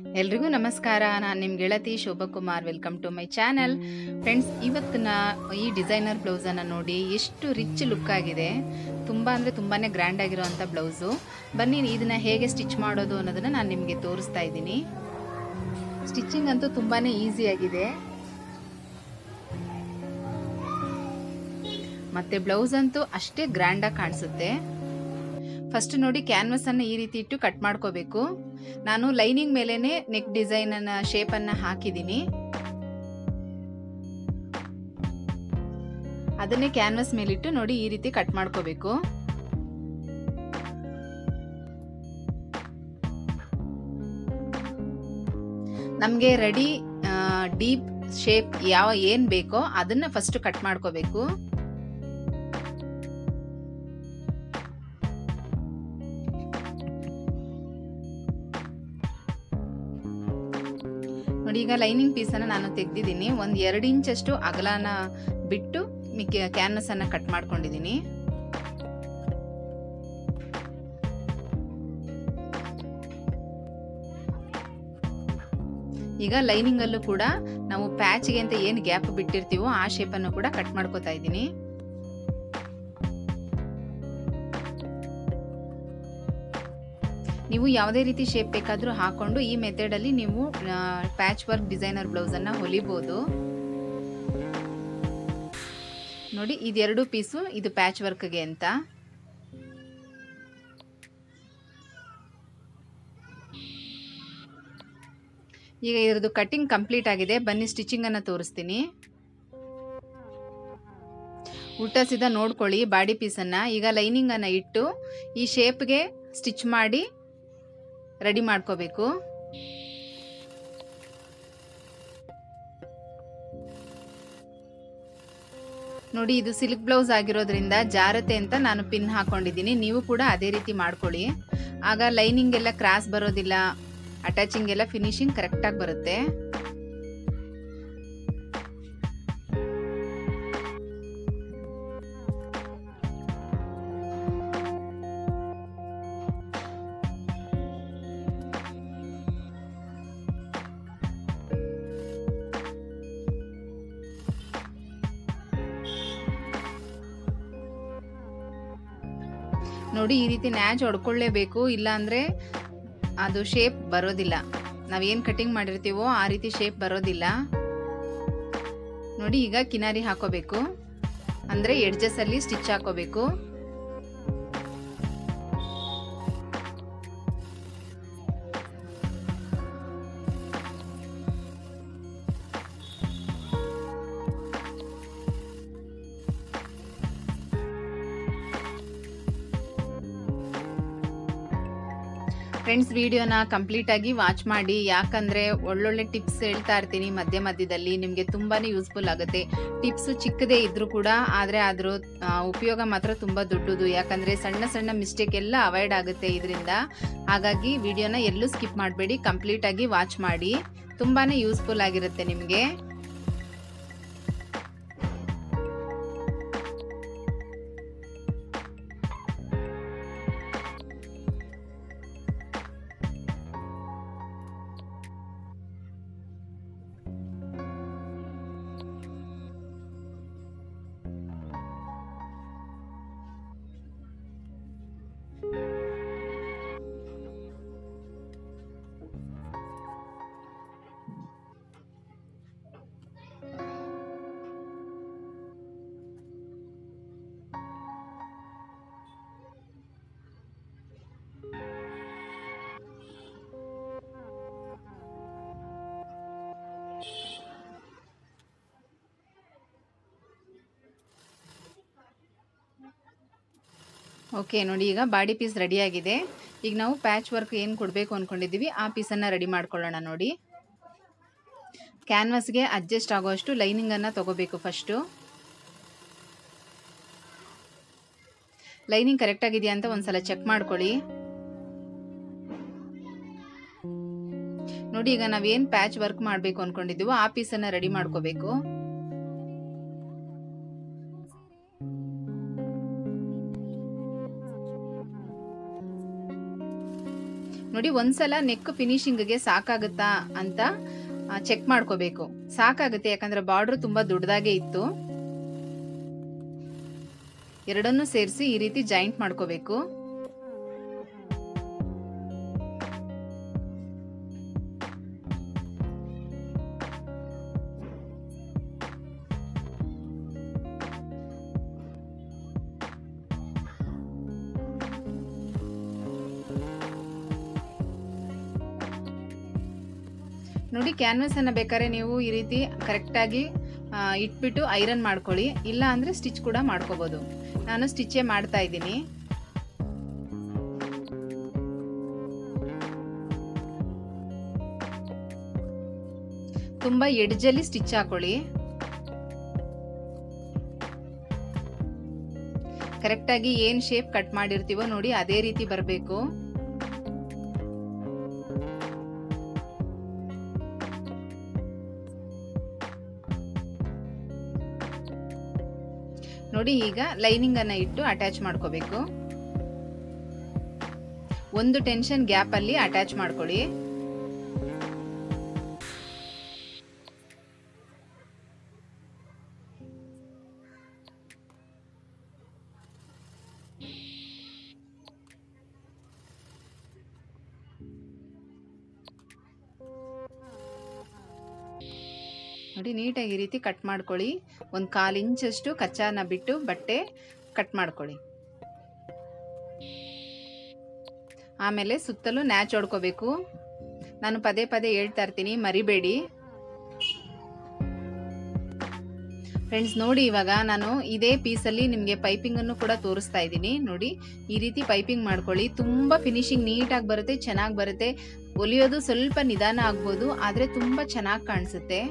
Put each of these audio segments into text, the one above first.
ಎಲ್ರಿಗೂ ನಮಸ್ಕಾರ ನಾನು ನಿಮ್ಮ ಗೆಳತಿ Shobhakumar welcome to my channel friends ಇವತ್ತಿನ ಈ ಡಿಸೈನರ್ ಬ್ಲೌಸನ್ನು ನೋಡಿ ಎಷ್ಟು ರಿಚ್ ಲುಕ್ ಆಗಿದೆ ತುಂಬ ಅಂದರೆ ತುಂಬಾ ಗ್ರ್ಯಾಂಡ್ ಆಗಿರೋವಂಥ ಬ್ಲೌಸು ಬನ್ನಿ ಇದನ್ನು ಹೇಗೆ ಸ್ಟಿಚ್ ಮಾಡೋದು ಅನ್ನೋದನ್ನು ನಾನು ನಿಮಗೆ ತೋರಿಸ್ತಾ ಇದ್ದೀನಿ ಸ್ಟಿಚಿಂಗ್ ಅಂತೂ ತುಂಬಾ ಈಸಿಯಾಗಿದೆ ಮತ್ತು ಬ್ಲೌಸ್ ಅಂತೂ ಅಷ್ಟೇ ಗ್ರ್ಯಾಂಡಾಗಿ ಕಾಣಿಸುತ್ತೆ ಫಸ್ಟ್ ನೋಡಿ ಕ್ಯಾನ್ವಸ್ ಅನ್ನು ಈ ರೀತಿ ಇಟ್ಟು ಕಟ್ ಮಾಡ್ಕೋಬೇಕು ನಾನು ಲೈನಿಂಗ್ ಮೇಲೇನೆ ನೆಕ್ ಡಿಸೈನ್ ಅನ್ನ ಶೇಪ್ ಅನ್ನ ಹಾಕಿದ್ದೀನಿ ಅದನ್ನೇ ಕ್ಯಾನ್ವಸ್ ಮೇಲಿಟ್ಟು ನೋಡಿ ಈ ರೀತಿ ಕಟ್ ಮಾಡ್ಕೋಬೇಕು ನಮಗೆ ರೆಡಿ ಡೀಪ್ ಶೇಪ್ ಯಾವ ಏನ್ ಬೇಕೋ ಅದನ್ನ ಫಸ್ಟ್ ಕಟ್ ಮಾಡ್ಕೋಬೇಕು ನೋಡಿ ಈಗ ಲೈನಿಂಗ್ ಪೀಸನ್ನು ನಾನು ತೆಗೆದಿದ್ದೀನಿ ಒಂದು ಎರಡು ಇಂಚಷ್ಟು ಅಗಲನ ಬಿಟ್ಟು ಮಿಕ್ಕಿ ಕ್ಯಾನ್ವಸ್ ಅನ್ನ ಕಟ್ ಮಾಡ್ಕೊಂಡಿದ್ದೀನಿ ಈಗ ಲೈನಿಂಗ್ ಅಲ್ಲೂ ಕೂಡ ನಾವು ಪ್ಯಾಚ್ಗೆ ಅಂತ ಏನು ಗ್ಯಾಪ್ ಬಿಟ್ಟಿರ್ತೀವೋ ಆ ಶೇಪ್ ಅನ್ನು ಕೂಡ ಕಟ್ ಮಾಡ್ಕೋತಾ ಇದ್ದೀನಿ ನೀವು ಯಾವುದೇ ರೀತಿ ಶೇಪ್ ಬೇಕಾದರೂ ಹಾಕೊಂಡು ಈ ಮೆಥಡಲ್ಲಿ ನೀವು ಪ್ಯಾಚ್ ವರ್ಕ್ ಡಿಸೈನರ್ ಬ್ಲೌಸನ್ನು ಹೊಲಿಬೋದು ನೋಡಿ ಇದೆರಡು ಪೀಸು ಇದು ಪ್ಯಾಚ್ ವರ್ಕ್ಗೆ ಅಂತ ಈಗ ಇದ್ರದ್ದು ಕಟಿಂಗ್ ಕಂಪ್ಲೀಟ್ ಆಗಿದೆ ಬನ್ನಿ ಸ್ಟಿಚಿಂಗನ್ನು ತೋರಿಸ್ತೀನಿ ಉಲ್ಟಾ ಸೀದಾ ನೋಡ್ಕೊಳ್ಳಿ ಬಾಡಿ ಪೀಸನ್ನು ಈಗ ಲೈನಿಂಗನ್ನು ಇಟ್ಟು ಈ ಶೇಪ್ಗೆ ಸ್ಟಿಚ್ ಮಾಡಿ ರೆಡಿ ಮಾಡ್ಕೋಬೇಕು ನೋಡಿ ಇದು ಸಿಲ್ಕ್ ಬ್ಲೌಸ್ ಆಗಿರೋದ್ರಿಂದ ಜಾರತೆ ಅಂತ ನಾನು ಪಿನ್ ಹಾಕೊಂಡಿದ್ದೀನಿ ನೀವು ಕೂಡ ಅದೇ ರೀತಿ ಮಾಡ್ಕೊಳ್ಳಿ ಆಗ ಲೈನಿಂಗ್ ಎಲ್ಲ ಕ್ರಾಸ್ ಬರೋದಿಲ್ಲ ಅಟ್ಯಾಚಿಂಗ್ ಎಲ್ಲ ಫಿನಿಶಿಂಗ್ ಕರೆಕ್ಟಾಗಿ ಬರುತ್ತೆ ನೋಡಿ ಈ ರೀತಿ ನ್ಯಾಚ್ ಹೊಡ್ಕೊಳ್ಳೇಬೇಕು ಇಲ್ಲಾಂದರೆ ಅದು ಶೇಪ್ ಬರೋದಿಲ್ಲ ನಾವೇನು ಕಟಿಂಗ್ ಮಾಡಿರ್ತೀವೋ ಆ ರೀತಿ ಶೇಪ್ ಬರೋದಿಲ್ಲ ನೋಡಿ ಈಗ ಕಿನಾರಿ ಹಾಕೋಬೇಕು ಅಂದರೆ ಎಡ್ಜಸ್ಸಲ್ಲಿ ಸ್ಟಿಚ್ ಹಾಕೋಬೇಕು ಫ್ರೆಂಡ್ಸ್ ವಿಡಿಯೋನ ಕಂಪ್ಲೀಟಾಗಿ ವಾಚ್ ಮಾಡಿ ಯಾಕಂದರೆ ಒಳ್ಳೊಳ್ಳೆ ಟಿಪ್ಸ್ ಹೇಳ್ತಾ ಇರ್ತೀನಿ ಮಧ್ಯ ಮಧ್ಯದಲ್ಲಿ ನಿಮಗೆ ತುಂಬಾ ಯೂಸ್ಫುಲ್ ಆಗುತ್ತೆ ಟಿಪ್ಸು ಚಿಕ್ಕದೇ ಇದ್ರೂ ಕೂಡ ಆದರೆ ಅದ್ರ ಉಪಯೋಗ ಮಾತ್ರ ತುಂಬ ದೊಡ್ಡದು ಯಾಕಂದರೆ ಸಣ್ಣ ಸಣ್ಣ ಮಿಸ್ಟೇಕ್ ಎಲ್ಲ ಅವಾಯ್ಡ್ ಆಗುತ್ತೆ ಇದರಿಂದ ಹಾಗಾಗಿ ವಿಡಿಯೋನ ಎಲ್ಲೂ ಸ್ಕಿಪ್ ಮಾಡಬೇಡಿ ಕಂಪ್ಲೀಟಾಗಿ ವಾಚ್ ಮಾಡಿ ತುಂಬಾ ಯೂಸ್ಫುಲ್ ಆಗಿರುತ್ತೆ ನಿಮಗೆ ಓಕೆ ನೋಡಿ ಈಗ ಬಾಡಿ ಪೀಸ್ ರೆಡಿಯಾಗಿದೆ ಈಗ ನಾವು ಪ್ಯಾಚ್ ವರ್ಕ್ ಏನು ಕೊಡಬೇಕು ಅಂದ್ಕೊಂಡಿದ್ದೀವಿ ಆ ಪೀಸನ್ನು ರೆಡಿ ಮಾಡ್ಕೊಳ್ಳೋಣ ನೋಡಿ ಕ್ಯಾನ್ವಸ್ಗೆ ಅಡ್ಜಸ್ಟ್ ಆಗೋಷ್ಟು ಲೈನಿಂಗನ್ನು ತೊಗೋಬೇಕು ಫಸ್ಟು ಲೈನಿಂಗ್ ಕರೆಕ್ಟಾಗಿದೆಯಾ ಅಂತ ಒಂದ್ಸಲ ಚೆಕ್ ಮಾಡ್ಕೊಳ್ಳಿ ನೋಡಿ ಈಗ ನಾವೇನು ಪ್ಯಾಚ್ ವರ್ಕ್ ಮಾಡಬೇಕು ಅಂದ್ಕೊಂಡಿದ್ದೀವೋ ಆ ಪೀಸನ್ನು ರೆಡಿ ಮಾಡ್ಕೋಬೇಕು ನೋಡಿ ಒಂದ್ಸಲ ನೆಕ್ ಫಿನಿಶಿಂಗ್ಗೆ ಸಾಕಾಗುತ್ತಾ ಅಂತ ಚೆಕ್ ಮಾಡ್ಕೋಬೇಕು ಸಾಕಾಗುತ್ತೆ ಯಾಕಂದ್ರೆ ಬಾರ್ಡ್ರ್ ತುಂಬಾ ದೊಡ್ಡದಾಗೆ ಇತ್ತು ಎರಡನ್ನೂ ಸೇರಿಸಿ ಈ ರೀತಿ ಜಾಯಿಂಟ್ ಮಾಡ್ಕೋಬೇಕು ನೋಡಿ ಕ್ಯಾನ್ವಸ್ ಅನ್ನ ಬೇಕಾದ್ರೆ ನೀವು ಈ ರೀತಿ ಕರೆಕ್ಟಾಗಿ ಇಟ್ಬಿಟ್ಟು ಐರನ್ ಮಾಡ್ಕೊಳ್ಳಿ ಇಲ್ಲ ಅಂದ್ರೆ ಸ್ಟಿಚ್ ಕೂಡ ಮಾಡ್ಕೋಬಹುದು ನಾನು ಸ್ಟಿಚ್ಚೇ ಮಾಡ್ತಾ ಇದ್ದೀನಿ ತುಂಬಾ ಎಡ್ಜಲ್ಲಿ ಸ್ಟಿಚ್ ಹಾಕೊಳ್ಳಿ ಕರೆಕ್ಟಾಗಿ ಏನ್ ಶೇಪ್ ಕಟ್ ಮಾಡಿರ್ತೀವೋ ನೋಡಿ ಅದೇ ರೀತಿ ಬರಬೇಕು ನೋಡಿ ಈಗ ಲೈನಿಂಗ್ ಅನ್ನ ಇಟ್ಟು ಅಟ್ಯಾಚ್ ಮಾಡ್ಕೋಬೇಕು ಒಂದು ಟೆನ್ಷನ್ ಗ್ಯಾಪ್ ಅಲ್ಲಿ ಅಟ್ಯಾಚ್ ಮಾಡ್ಕೊಳ್ಳಿ ನೋಡಿ ನೀಟಾಗಿ ಈ ರೀತಿ ಕಟ್ ಮಾಡ್ಕೊಳ್ಳಿ ಒಂದು ಕಾಲು ಇಂಚಷ್ಟು ಕಚ್ಚಾನ ಬಿಟ್ಟು ಬಟ್ಟೆ ಕಟ್ ಮಾಡ್ಕೊಳ್ಳಿ ಆಮೇಲೆ ಸುತ್ತಲೂ ನ್ಯಾಚ್ ಹೊಡ್ಕೋಬೇಕು ನಾನು ಪದೇ ಪದೇ ಹೇಳ್ತಾ ಇರ್ತೀನಿ ಮರಿಬೇಡಿ ಫ್ರೆಂಡ್ಸ್ ನೋಡಿ ಇವಾಗ ನಾನು ಇದೇ ಪೀಸಲ್ಲಿ ನಿಮಗೆ ಪೈಪಿಂಗನ್ನು ಕೂಡ ತೋರಿಸ್ತಾ ಇದ್ದೀನಿ ನೋಡಿ ಈ ರೀತಿ ಪೈಪಿಂಗ್ ಮಾಡ್ಕೊಳ್ಳಿ ತುಂಬ ಫಿನಿಶಿಂಗ್ ನೀಟಾಗಿ ಬರುತ್ತೆ ಚೆನ್ನಾಗಿ ಬರುತ್ತೆ ಹೊಲಿಯೋದು ಸ್ವಲ್ಪ ನಿಧಾನ ಆಗ್ಬೋದು ಆದರೆ ತುಂಬ ಚೆನ್ನಾಗಿ ಕಾಣಿಸುತ್ತೆ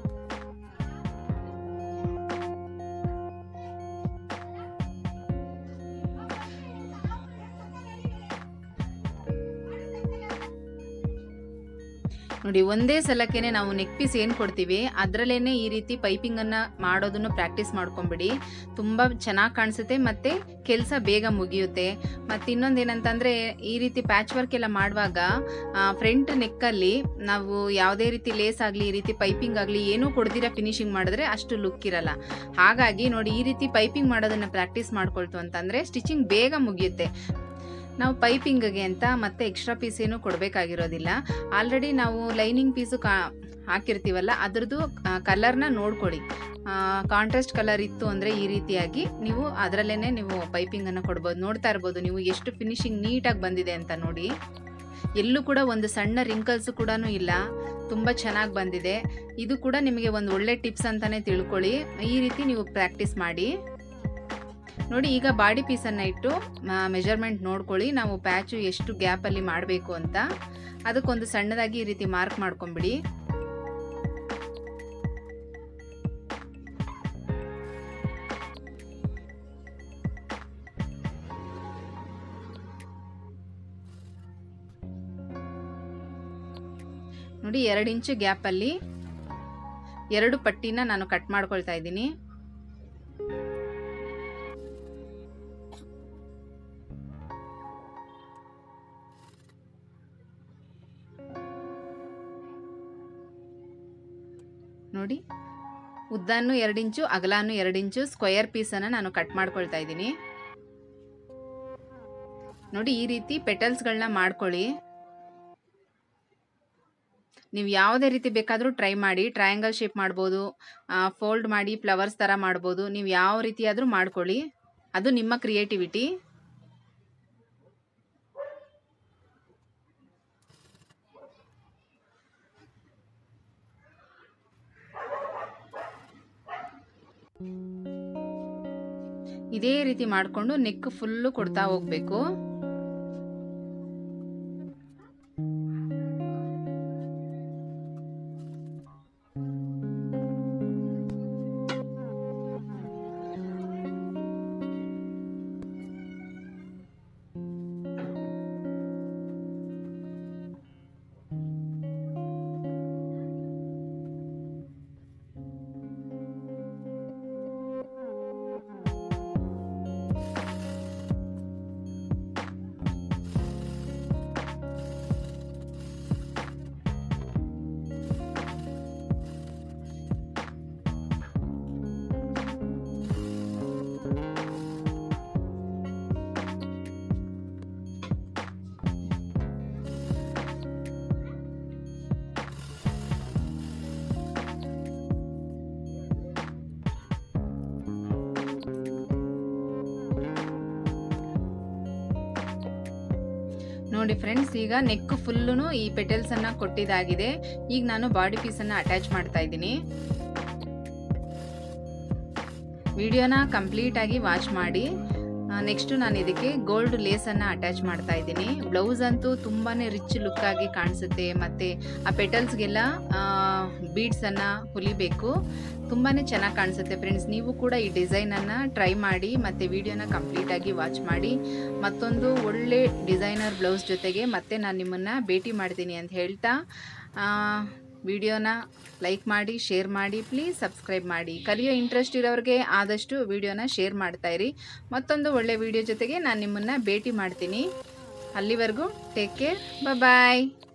ನೋಡಿ ಒಂದೇ ಸಲಕ್ಕೇನೆ ನಾವು ನೆಕ್ ಪೀಸ್ ಏನು ಕೊಡ್ತೀವಿ ಅದರಲ್ಲೇನೆ ಈ ರೀತಿ ಪೈಪಿಂಗನ್ನು ಮಾಡೋದನ್ನು ಪ್ರಾಕ್ಟೀಸ್ ಮಾಡ್ಕೊಂಬಿಡಿ ತುಂಬ ಚೆನ್ನಾಗಿ ಕಾಣಿಸುತ್ತೆ ಮತ್ತು ಕೆಲಸ ಬೇಗ ಮುಗಿಯುತ್ತೆ ಮತ್ತು ಇನ್ನೊಂದು ಏನಂತಂದರೆ ಈ ರೀತಿ ಪ್ಯಾಚ್ ವರ್ಕ್ ಎಲ್ಲ ಮಾಡುವಾಗ ಫ್ರಂಟ್ ನೆಕ್ಕಲ್ಲಿ ನಾವು ಯಾವುದೇ ರೀತಿ ಲೇಸ್ ಆಗಲಿ ಈ ರೀತಿ ಪೈಪಿಂಗ್ ಆಗಲಿ ಏನೂ ಕೊಡ್ದಿರ ಫಿನಿಶಿಂಗ್ ಮಾಡಿದ್ರೆ ಅಷ್ಟು ಲುಕ್ ಇರಲ್ಲ ಹಾಗಾಗಿ ನೋಡಿ ಈ ರೀತಿ ಪೈಪಿಂಗ್ ಮಾಡೋದನ್ನು ಪ್ರಾಕ್ಟೀಸ್ ಮಾಡ್ಕೊಳ್ತು ಅಂತಂದರೆ ಸ್ಟಿಚಿಂಗ್ ಬೇಗ ಮುಗಿಯುತ್ತೆ ನಾವು ಪೈಪಿಂಗ್ಗೆ ಅಂತ ಮತ್ತೆ ಎಕ್ಸ್ಟ್ರಾ ಪೀಸ್ ಏನು ಕೊಡಬೇಕಾಗಿರೋದಿಲ್ಲ ಆಲ್ರೆಡಿ ನಾವು ಲೈನಿಂಗ್ ಪೀಸು ಕಾ ಹಾಕಿರ್ತೀವಲ್ಲ ಅದ್ರದ್ದು ಕಲರ್ನ ನೋಡ್ಕೊಳ್ಳಿ ಕಾಂಟ್ರಾಸ್ಟ್ ಕಲರ್ ಇತ್ತು ಅಂದರೆ ಈ ರೀತಿಯಾಗಿ ನೀವು ಅದರಲ್ಲೇ ನೀವು ಪೈಪಿಂಗನ್ನು ಕೊಡ್ಬೋದು ನೋಡ್ತಾ ಇರ್ಬೋದು ನೀವು ಎಷ್ಟು ಫಿನಿಶಿಂಗ್ ನೀಟಾಗಿ ಬಂದಿದೆ ಅಂತ ನೋಡಿ ಎಲ್ಲೂ ಕೂಡ ಒಂದು ಸಣ್ಣ ರಿಂಕಲ್ಸು ಕೂಡ ಇಲ್ಲ ತುಂಬ ಚೆನ್ನಾಗಿ ಬಂದಿದೆ ಇದು ಕೂಡ ನಿಮಗೆ ಒಂದು ಒಳ್ಳೆ ಟಿಪ್ಸ್ ಅಂತಲೇ ತಿಳ್ಕೊಳ್ಳಿ ಈ ರೀತಿ ನೀವು ಪ್ರಾಕ್ಟೀಸ್ ಮಾಡಿ ನೋಡಿ ಈಗ ಬಾಡಿ ಪೀಸನ್ನು ಇಟ್ಟು ಮೆಜರ್ಮೆಂಟ್ ನೋಡ್ಕೊಳ್ಳಿ ನಾವು ಪ್ಯಾಚು ಎಷ್ಟು ಗ್ಯಾಪಲ್ಲಿ ಮಾಡಬೇಕು ಅಂತ ಅದಕ್ಕೊಂದು ಸಣ್ಣದಾಗಿ ಈ ರೀತಿ ಮಾರ್ಕ್ ಮಾಡ್ಕೊಂಬಿಡಿ ನೋಡಿ ಎರಡು ಇಂಚು ಗ್ಯಾಪಲ್ಲಿ ಎರಡು ಪಟ್ಟಿನ ನಾನು ಕಟ್ ಮಾಡ್ಕೊಳ್ತಾ ಇದ್ದೀನಿ ನೋಡಿ ಉದ್ದನೂ ಎರಡು ಇಂಚು ಅಗಲಾನು ಎರಡು ಇಂಚು ಸ್ಕ್ವಯರ್ ಪೀಸನ್ನು ನಾನು ಕಟ್ ಮಾಡ್ಕೊಳ್ತಾ ಇದ್ದೀನಿ ನೋಡಿ ಈ ರೀತಿ ಪೆಟಲ್ಸ್ಗಳನ್ನ ಮಾಡ್ಕೊಳ್ಳಿ ನೀವು ಯಾವುದೇ ರೀತಿ ಬೇಕಾದರೂ ಟ್ರೈ ಮಾಡಿ ಟ್ರಯಾಂಗಲ್ ಶೇಪ್ ಮಾಡ್ಬೋದು ಫೋಲ್ಡ್ ಮಾಡಿ ಫ್ಲವರ್ಸ್ ಥರ ಮಾಡ್ಬೋದು ನೀವು ಯಾವ ರೀತಿಯಾದರೂ ಮಾಡ್ಕೊಳ್ಳಿ ಅದು ನಿಮ್ಮ ಕ್ರಿಯೇಟಿವಿಟಿ ಇದೇ ರೀತಿ ಮಾಡಿಕೊಂಡು ನೆಕ್ ಫುಲ್ಲು ಕೊಡ್ತಾ ಹೋಗ್ಬೇಕು ನೋಡಿ ಫ್ರೆಂಡ್ಸ್ ಈಗ ನೆಕ್ ಫುಲ್ಲು ಈ ಪೆಟಲ್ಸನ್ನು ಕೊಟ್ಟಿದ್ದಾಗಿದೆ ಈಗ ನಾನು ಬಾಡಿ ಪೀಸನ್ನು ಅಟ್ಯಾಚ್ ಮಾಡ್ತಾ ಇದ್ದೀನಿ ವಿಡಿಯೋನ ಕಂಪ್ಲೀಟಾಗಿ ವಾಚ್ ಮಾಡಿ ನೆಕ್ಸ್ಟು ನಾನು ಇದಕ್ಕೆ ಗೋಲ್ಡ್ ಲೇಸನ್ನು ಅಟ್ಯಾಚ್ ಮಾಡ್ತಾ ಇದ್ದೀನಿ ಬ್ಲೌಸ್ ಅಂತೂ ತುಂಬಾ ರಿಚ್ ಲುಕ್ ಆಗಿ ಕಾಣಿಸುತ್ತೆ ಮತ್ತು ಆ ಪೆಟಲ್ಸ್ಗೆಲ್ಲ ಬೀಡ್ಸನ್ನು ಹೊಲಿಬೇಕು ತುಂಬಾ ಚೆನ್ನಾಗಿ ಕಾಣಿಸುತ್ತೆ ಫ್ರೆಂಡ್ಸ್ ನೀವು ಕೂಡ ಈ ಡಿಸೈನನ್ನು ಟ್ರೈ ಮಾಡಿ ಮತ್ತು ವಿಡಿಯೋನ ಕಂಪ್ಲೀಟಾಗಿ ವಾಚ್ ಮಾಡಿ ಮತ್ತೊಂದು ಒಳ್ಳೆ ಡಿಸೈನರ್ ಬ್ಲೌಸ್ ಜೊತೆಗೆ ಮತ್ತೆ ನಾನು ನಿಮ್ಮನ್ನು ಭೇಟಿ ಮಾಡ್ತೀನಿ ಅಂತ ಹೇಳ್ತಾ ವಿಡಿಯೋನ ಲೈಕ್ ಮಾಡಿ ಶೇರ್ ಮಾಡಿ ಪ್ಲೀಸ್ ಸಬ್ಸ್ಕ್ರೈಬ್ ಮಾಡಿ ಕಲಿಯೋ ಇಂಟ್ರೆಸ್ಟ್ ಇರೋರಿಗೆ ಆದಷ್ಟು ವಿಡಿಯೋನ ಶೇರ್ ಮಾಡ್ತಾಯಿರಿ ಮತ್ತೊಂದು ಒಳ್ಳೆ ವಿಡಿಯೋ ಜೊತೆಗೆ ನಾನು ನಿಮ್ಮನ್ನು ಭೇಟಿ ಮಾಡ್ತೀನಿ ಅಲ್ಲಿವರೆಗೂ ಟೇಕ್ ಕೇರ್ ಬಾಯ್